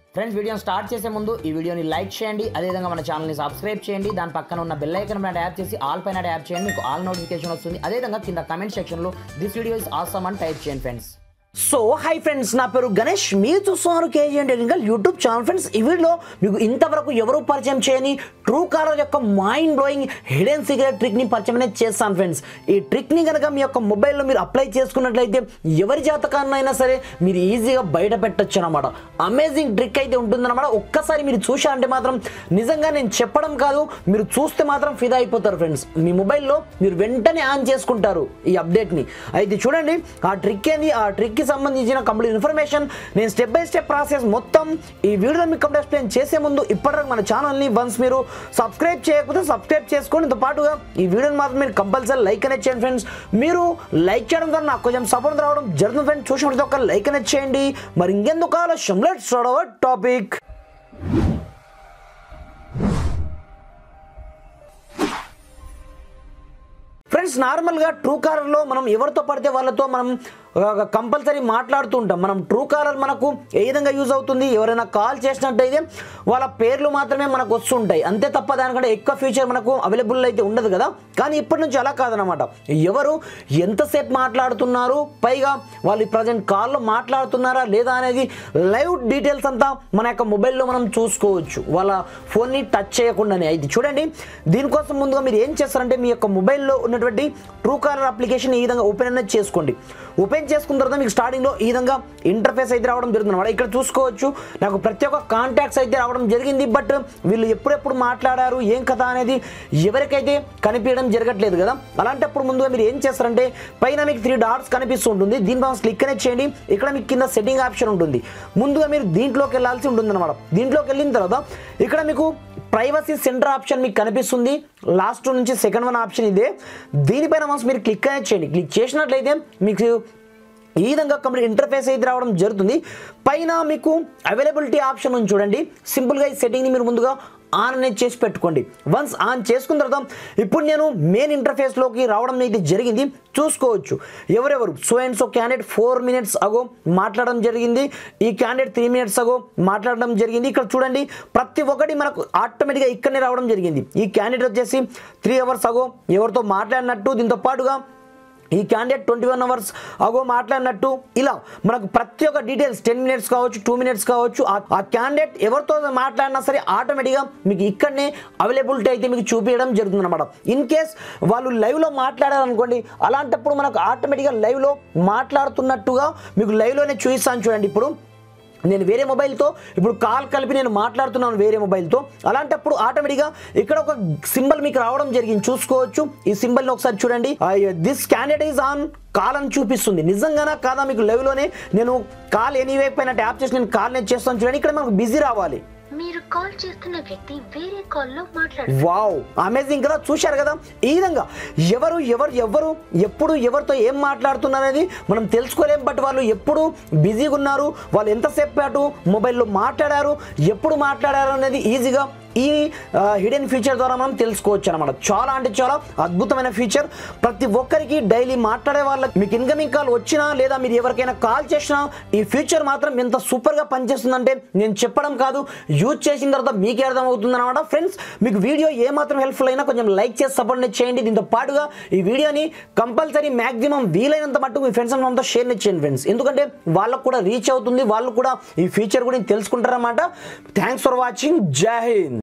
friends వీడియోని start చేసే ముందు ఈ వీడియోని లైక్ చేయండి అదేవిధంగా మన ఛానల్ని సబ్స్క్రైబ్ చేయండి దాని పక్కన ఉన్న బెల్ ఐకన్ పైన ట్యాప్ చేసి ఆల్ పైన ట్యాప్ చేయండి మీకు ఆల్ నోటిఫికేషన్ వస్తుంది అదేవిధంగా కింద కమెంట్ సెక్షన్లో దిస్ వీడియో ఇస్ ఆసమ్ అని టైప్ చేయండి ఫ్రెండ్స్ సో హై ఫ్రెండ్స్ నా పేరు గణేష్ మీరు చూస్తున్నారు KG and technical YouTube channel friends ఈ వీడియోలో మీకు ఇంతవరకు ఎవరు పరిచయం చేయని ట్రూ కాలర్ యొక్క మైండ్ బ్లోయింగ్ హిడెన్ సీక్రెట్ ట్రిక్ని పరిచయం అనేది చేస్తాను ఫ్రెండ్స్ ఈ ట్రిక్ని కనుక మీ యొక్క మొబైల్లో మీరు అప్లై చేసుకున్నట్లయితే ఎవరి జాతకాన్నైనా సరే మీరు ఈజీగా బయట పెట్టచ్చు అనమాట అమేజింగ్ ట్రిక్ అయితే ఉంటుందన్నమాట ఒక్కసారి మీరు చూశారంటే మాత్రం నిజంగా నేను చెప్పడం కాదు మీరు చూస్తే మాత్రం ఫిదా అయిపోతారు ఫ్రెండ్స్ మీ మొబైల్లో మీరు వెంటనే ఆన్ చేసుకుంటారు ఈ అప్డేట్ని అయితే చూడండి ఆ ట్రిక్ ఏంది ఆ ట్రిక్కి సంబంధించిన కంప్లీట్ ఇన్ఫర్మేషన్ నేను స్టెప్ బై స్టెప్ ప్రాసెస్ మొత్తం ఈ వీడియోలో మీకు కంప్లీట్ ఎక్స్ప్లెయిన్ చేసే ముందు ఇప్పటివరకు మన ఛానల్ని వన్స్ మీరు సబ్స్క్రైబ్ చేయకపోతే సబ్స్క్రైబ్ చేసుకోండి ఇంతో పాటుగా ఈ వీడియోని మాత్రం మీరు కంపల్సరీ లైక్ అనేది చేయండి ఫ్రెండ్స్ మీరు లైక్ చేయడం ద్వారా నాకు కొంచెం సపోర్ట్ రావడం జరుగుతుంది ఫ్రెండ్స్ చూసిన ప్రతి ఒక్క లైక్ అనేది చేయండి మరి ఇంకెందుకు ఆలస్యం let's start our topic friends నార్మల్గా ట్రూ కాలర్లో మనం ఎవరితో పడితే వాళ్ళతో మనం కంపల్సరీ మాట్లాడుతూ ఉంటాం మనం ట్రూ కాలర్ మనకు ఏ విధంగా యూజ్ అవుతుంది ఎవరైనా కాల్ చేసినట్టయితే వాళ్ళ పేర్లు మాత్రమే మనకు వస్తుంటాయి అంతే తప్ప దానికంటే ఎక్కువ ఫ్యూచర్ మనకు అవైలబుల్ అయితే ఉండదు కదా కానీ ఇప్పటి నుంచి అలా కాదనమాట ఎవరు ఎంతసేపు మాట్లాడుతున్నారు పైగా వాళ్ళు ప్రజెంట్ కాల్లో మాట్లాడుతున్నారా లేదా అనేది లైవ్ డీటెయిల్స్ అంతా మన యొక్క మొబైల్లో మనం చూసుకోవచ్చు వాళ్ళ ఫోన్ని టచ్ చేయకుండానే అయితే చూడండి దీనికోసం ముందుగా మీరు ఏం చేస్తారంటే మీ యొక్క మొబైల్లో ఉన్నటువంటి ట్రూ కాలర్ అప్లికేషన్ ఈ విధంగా ఓపెన్ అనేది చేసుకోండి ఓపెన్ చేసుకున్న తర్వాత మీకు స్టార్టింగ్లో ఈ విధంగా ఇంటర్ఫేస్ అయితే రావడం జరుగుతుంది అనమాట ఇక్కడ చూసుకోవచ్చు నాకు ప్రతి ఒక్క కాంటాక్ట్స్ అయితే రావడం జరిగింది బట్ వీళ్ళు ఎప్పుడెప్పుడు మాట్లాడారు ఏం కథ అనేది ఎవరికైతే కనిపించడం జరగట్లేదు కదా అలాంటప్పుడు ముందుగా మీరు ఏం చేస్తారంటే పైన మీకు త్రీ డాట్స్ కనిపిస్తూ ఉంటుంది దీనిపైన క్లిక్ అనేది చేయండి ఇక్కడ మీకు కింద సెట్టింగ్ ఆప్షన్ ఉంటుంది ముందుగా మీరు దీంట్లోకి వెళ్ళాల్సి ఉంటుంది అనమాట దీంట్లోకి వెళ్ళిన తర్వాత ఇక్కడ మీకు ప్రైవసీ సెంటర్ ఆప్షన్ మీకు కనిపిస్తుంది లాస్ట్ నుంచి సెకండ్ వన్ ఆప్షన్ ఇదే దీనిపైన వన్స్ మీరు క్లిక్ అనేది చేయండి క్లిక్ చేసినట్లయితే మీకు ఈ విధంగా కంప్లీట్ ఇంటర్ఫేస్ అయితే రావడం జరుగుతుంది పైన మీకు అవైలబిలిటీ ఆప్షన్ ఉంది చూడండి సింపుల్గా ఈ సెట్టింగ్ని మీరు ముందుగా ఆన్ అనేది చేసి పెట్టుకోండి వన్స్ ఆన్ చేసుకున్న తర్వాత ఇప్పుడు నేను మెయిన్ ఇంటర్ఫేస్లోకి రావడం అయితే జరిగింది చూసుకోవచ్చు ఎవరెవరు so and so candidate four minutes ago మాట్లాడడం జరిగింది ఈ క్యాండిడేట్ త్రీ మినిట్స్ అగో మాట్లాడడం జరిగింది ఇక్కడ చూడండి ప్రతి ఒక్కటి మనకు ఆటోమేటిక్గా ఇక్కడనే రావడం జరిగింది ఈ క్యాండిడేట్ వచ్చేసి త్రీ అవర్స్ అగో ఎవరితో మాట్లాడినట్టు దీంతో పాటుగా ఈ క్యాండిడేట్ ట్వంటీ వన్ అవర్స్ అగో మాట్లాడినట్టు ఇలా మనకు ప్రతి ఒక్క డీటెయిల్స్ టెన్ మినిట్స్ కావచ్చు టూ మినిట్స్ కావచ్చు ఆ- ఆ క్యాండిడేట్ ఎవరితో మాట్లాడినా సరే ఆటోమేటిక్గా మీకు ఇక్కడనే అవైలబిలిటీ అయితే మీకు చూపించడం జరుగుతుంది అనమాట ఇన్ కేస్ వాళ్ళు లైవ్లో మాట్లాడారనుకోండి అలాంటప్పుడు మనకు ఆటోమేటిక్గా లైవ్లో మాట్లాడుతున్నట్టుగా మీకు లైవ్లోనే చూపిస్తాను చూడండి ఇప్పుడు నేను వేరే మొబైల్తో ఇప్పుడు కాల్ కలిపి నేను మాట్లాడుతున్నాను వేరే మొబైల్తో అలాంటప్పుడు ఆటోమేటిక్గా ఇక్కడ ఒక సింబల్ మీకు రావడం జరిగింది చూసుకోవచ్చు ఈ సింబల్ని ఒకసారి చూడండి this candidate is on call అని చూపిస్తుంది నిజంగానా కాదా మీకు లైవ్లోనే నేను కాల్ ఎనీవే పైన ట్యాప్ చేసి నేను కాల్ నేను చేస్తాను చూడండి ఇక్కడ మనకు బిజీ రావాలి మీరు కాల్ చేస్తున్న వ్యక్తి వేరే కాల్లో మాట్లాడు వావ్ అమేజింగ్ కదా చూశారు కదా ఈ విధంగా ఎవరు ఎవరు ఎవరు ఎప్పుడు ఎవరితో ఏం మాట్లాడుతున్నారనేది మనం తెలుసుకోలేం బట్ వాళ్ళు ఎప్పుడు బిజీగా ఉన్నారు వాళ్ళు ఎంతసేపు పాటు మొబైల్లో మాట్లాడారు ఎప్పుడు మాట్లాడారు అనేది ఈజీగా ఈ హిడెన్ ఫీచర్ ద్వారా మనం తెలుసుకోవచ్చు అనమాట చాలా అంటే చాలా అద్భుతమైన ఫీచర్ ప్రతి ఒక్కరికి డైలీ మాట్లాడే వాళ్ళకి మీకు ఇన్కమింగ్ కాల్ వచ్చినా లేదా మీరు ఎవరికైనా కాల్ చేసినా ఈ ఫీచర్ మాత్రం ఎంత సూపర్గా పనిచేస్తుందంటే నేను చెప్పడం కాదు యూజ్ చేసిన తర్వాత మీకే అర్థం అవుతుంది అనమాట ఫ్రెండ్స్ మీకు వీడియో ఏ మాత్రం హెల్ప్ఫుల్ అయినా కొంచెం లైక్ చేసి సపోర్ట్ చేయండి దీంతో పాటుగా ఈ వీడియోని కంపల్సరీ మాక్సిమం వీలైనంత మట్టుకు మీ ఫ్రెండ్స్ అంతా షేర్ చేయండి ఫ్రెండ్స్ ఎందుకంటే వాళ్ళకు కూడా రీచ్ అవుతుంది వాళ్ళు కూడా ఈ ఫీచర్ గురించి తెలుసుకుంటారన్నమాట థ్యాంక్స్ ఫర్ వాచింగ్ జై హింద్